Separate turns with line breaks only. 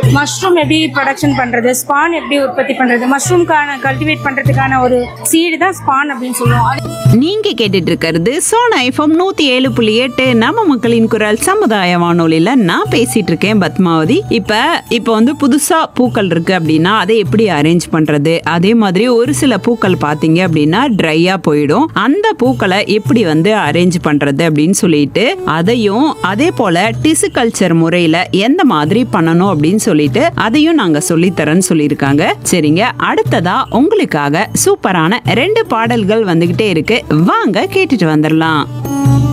mushroom எப்படி production பண்றது span எப்படி உற்பத்தி பண்றது மஷ்ரூம்கான கல்டிவேட் பண்றதுக்கான ஒரு சீடு தான் ஸ்பான் அப்படின்னு சொல்லுவோம் அது-
நீங்க கேட்டுட்டு இருக்கிறது சோனா எஃப்எம் நூத்தி ஏழு புள்ளி எட்டு நம்ம மக்களின் குரல் சமுதாய வானொலியில நான் பேசிட்டு இருக்கேன் பத்மாவதி இப்ப இப்ப வந்து புதுசா பூக்கள் இருக்கு அப்படின்னா அதை எப்படி அரேஞ்ச் பண்றது அதே மாதிரி ஒரு சில பூக்கள் பாத்தீங்க அப்படின்னா ட்ரையா போயிடும் அந்த பூக்களை எப்படி வந்து அரேஞ்ச் பண்றது அப்படின்னு சொல்லிட்டு அதையும் அதே போல டிசு கல்ச்சர் முறையில எந்த மாதிரி பண்ணணும் அப்படின்னு சொல்லிட்டு அதையும் நாங்க சொல்லித்தரேன்னு சொல்லியிருக்காங்க சரிங்க அடுத்ததா உங்களுக்காக சூப்பரான ரெண்டு பாடல்கள் வந்துகிட்டே இருக்கு வாங்க கேட்டுட்டு வந்துடலாம்